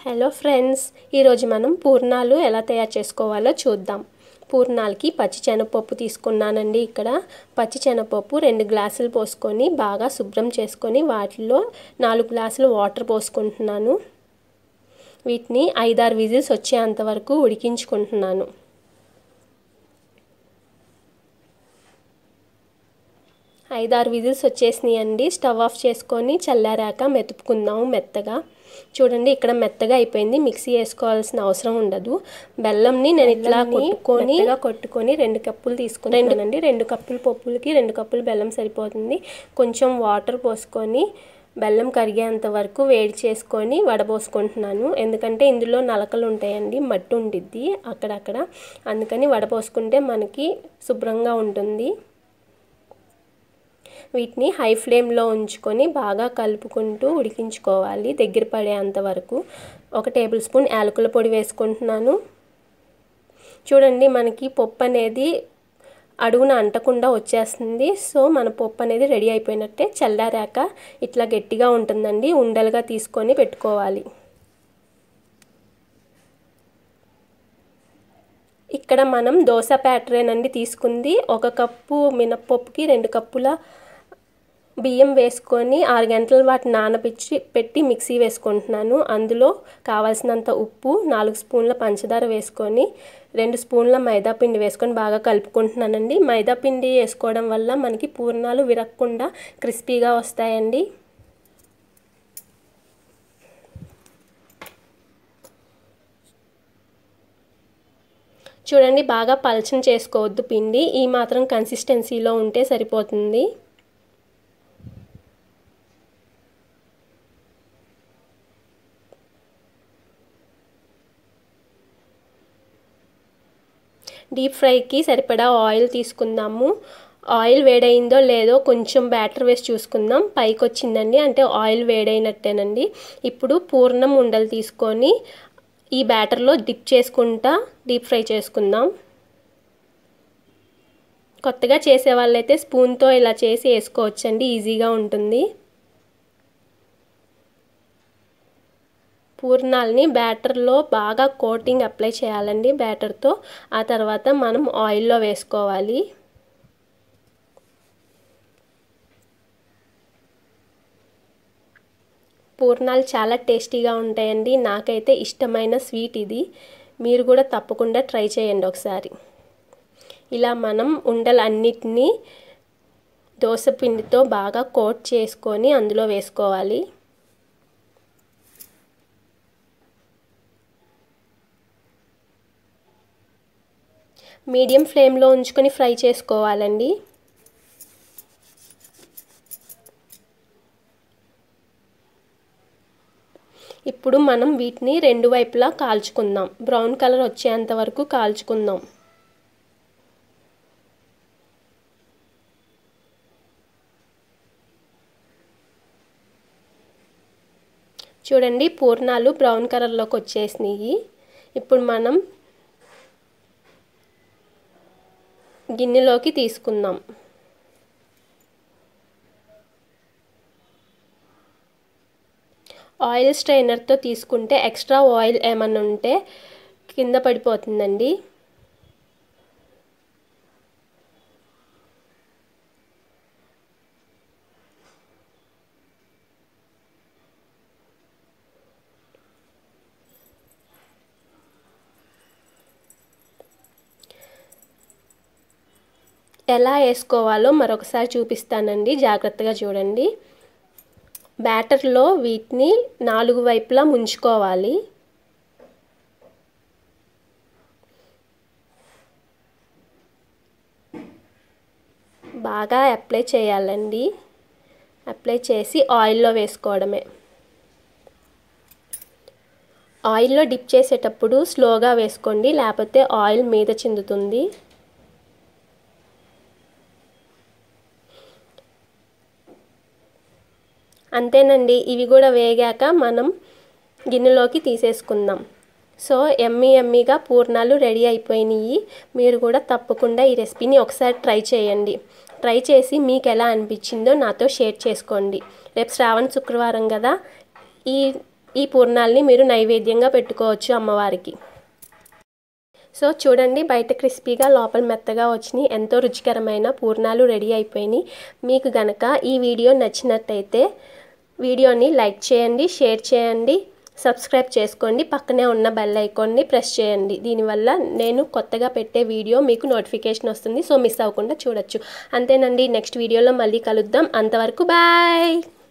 hello friends ఈరోజు మనం పూర్ణాలు ఎలా తయారు చేసుకోవాలో చూద్దాం పూర్ణాలకి పచ్చి శనగపప్పు తీసుకున్నానండి ఇక్కడ పచ్చి శనగపప్పు రెండు గ్లాసులు పోసుకొని బాగా శుభ్రం చేసుకొని వాటిలో నాలుగు గ్లాసులు వాటర్ పోసుకుంటున్నాను వీటిని ఐదారు విజిల్స్ వచ్చేంత వరకు ఉడికించుకుంటున్నాను ఐదారు విజిల్స్ వచ్చేసినాయి అండి స్టవ్ ఆఫ్ చేసుకొని చల్లారాక మెతుపుకుందాము మెత్తగా చూడండి ఇక్కడ మెత్తగా అయిపోయింది మిక్సీ వేసుకోవాల్సిన అవసరం ఉండదు బెల్లంని నేను ఇట్లా కొట్టుకొని కొట్టుకొని రెండు కప్పులు తీసుకున్నానండి రెండు కప్పులు పప్పులకి రెండు కప్పులు బెల్లం సరిపోతుంది కొంచెం వాటర్ పోసుకొని బెల్లం కరిగేంత వరకు వేడి చేసుకొని వడపోసుకుంటున్నాను ఎందుకంటే ఇందులో నలకలు ఉంటాయండి మట్టి ఉండిద్ది అక్కడక్కడ అందుకని వడపోసుకుంటే మనకి శుభ్రంగా ఉంటుంది వీటిని హై ఫ్లేమ్లో ఉంచుకొని బాగా కలుపుకుంటూ ఉడికించుకోవాలి దగ్గర పడేంత వరకు ఒక టేబుల్ స్పూన్ యాలకుల పొడి వేసుకుంటున్నాను చూడండి మనకి పప్పు అనేది అడుగున అంటకుండా వచ్చేస్తుంది సో మన పప్పు అనేది రెడీ అయిపోయినట్టే చల్లారాక ఇట్లా గట్టిగా ఉంటుందండి ఉండలుగా తీసుకొని పెట్టుకోవాలి ఇక్కడ మనం దోశ ప్యాటరేనండి తీసుకుంది ఒక కప్పు మినప్పప్పుకి రెండు కప్పుల బియ్యం వేసుకొని ఆరు గంటలు వాటిని నానబెట్టి పెట్టి మిక్సీ వేసుకుంటున్నాను అందులో కావాల్సినంత ఉప్పు నాలుగు స్పూన్ల పంచదార వేసుకొని రెండు స్పూన్ల మైదా పిండి వేసుకొని బాగా కలుపుకుంటున్నానండి మైదా పిండి వేసుకోవడం వల్ల మనకి పూర్ణాలు విరగకుండా క్రిస్పీగా వస్తాయండి చూడండి బాగా పలచన చేసుకోవద్దు పిండి ఈ మాత్రం కన్సిస్టెన్సీలో ఉంటే సరిపోతుంది డీప్ ఫ్రైకి సరిపడా ఆయిల్ తీసుకుందాము ఆయిల్ వేడైందో లేదో కొంచెం బ్యాటర్ వేసి చూసుకుందాం పైకి వచ్చిందండి అంటే ఆయిల్ వేడైనట్టేనండి ఇప్పుడు పూర్ణం ఉండలు తీసుకొని ఈ బ్యాటర్లో డిప్ చేసుకుంటా డీప్ ఫ్రై చేసుకుందాం కొత్తగా చేసే వాళ్ళైతే స్పూన్తో ఇలా చేసి వేసుకోవచ్చండి ఈజీగా ఉంటుంది పూర్ణాలని బ్యాటర్లో బాగా కోటింగ్ అప్లై చేయాలండి బ్యాటర్తో ఆ తర్వాత మనం ఆయిల్లో వేసుకోవాలి పూర్ణాలు చాలా టేస్టీగా ఉంటాయండి నాకైతే ఇష్టమైన స్వీట్ ఇది మీరు కూడా తప్పకుండా ట్రై చేయండి ఒకసారి ఇలా మనం ఉండలన్నిటినీ దోశ పిండితో బాగా కోట్ చేసుకొని అందులో వేసుకోవాలి మీడియం ఫ్లేమ్లో ఉంచుకొని ఫ్రై చేసుకోవాలండి ఇప్పుడు మనం వీటిని రెండు వైపులా కాల్చుకుందాం బ్రౌన్ కలర్ వచ్చేంత వరకు కాల్చుకుందాం చూడండి పూర్ణాలు బ్రౌన్ కలర్లోకి వచ్చేసినాయి ఇప్పుడు మనం గిన్నెలోకి తీసుకుందాం ఆయిల్ స్ట్రైనర్తో తీసుకుంటే ఎక్స్ట్రా ఆయిల్ ఏమన్నా ఉంటే కింద పడిపోతుందండి ఎలా వేసుకోవాలో మరొకసారి చూపిస్తానండి జాగ్రత్తగా చూడండి బ్యాటర్లో వీటిని నాలుగు వైపులా ముంచుకోవాలి బాగా అప్లై చేయాలండి అప్లై చేసి ఆయిల్లో వేసుకోవడమే ఆయిల్లో డిప్ చేసేటప్పుడు స్లోగా వేసుకోండి లేకపోతే ఆయిల్ మీద చిందుతుంది అంతేనండి ఇవి కూడా వేగాక మనం గిన్నెలోకి తీసేసుకుందాం సో ఎమ్మీ ఎమ్మీగా పూర్ణాలు రెడీ అయిపోయినాయి మీరు కూడా తప్పకుండా ఈ రెసిపీని ఒకసారి ట్రై చేయండి ట్రై చేసి మీకు ఎలా అనిపించిందో నాతో షేర్ చేసుకోండి రేపు శ్రావణ శుక్రవారం కదా ఈ ఈ పూర్ణాలని మీరు నైవేద్యంగా పెట్టుకోవచ్చు అమ్మవారికి సో చూడండి బయట క్రిస్పీగా లోపల మెత్తగా వచ్చినాయి ఎంతో రుచికరమైన పూర్ణాలు రెడీ అయిపోయినాయి మీకు గనక ఈ వీడియో నచ్చినట్టయితే వీడియోని లైక్ చేయండి షేర్ చేయండి సబ్స్క్రైబ్ చేసుకోండి పక్కనే ఉన్న బెల్ ఐకాన్ని ప్రెస్ చేయండి దీనివల్ల నేను కొత్తగా పెట్టే వీడియో మీకు నోటిఫికేషన్ వస్తుంది సో మిస్ అవ్వకుండా చూడొచ్చు అంతేనండి నెక్స్ట్ వీడియోలో మళ్ళీ కలుద్దాం అంతవరకు బాయ్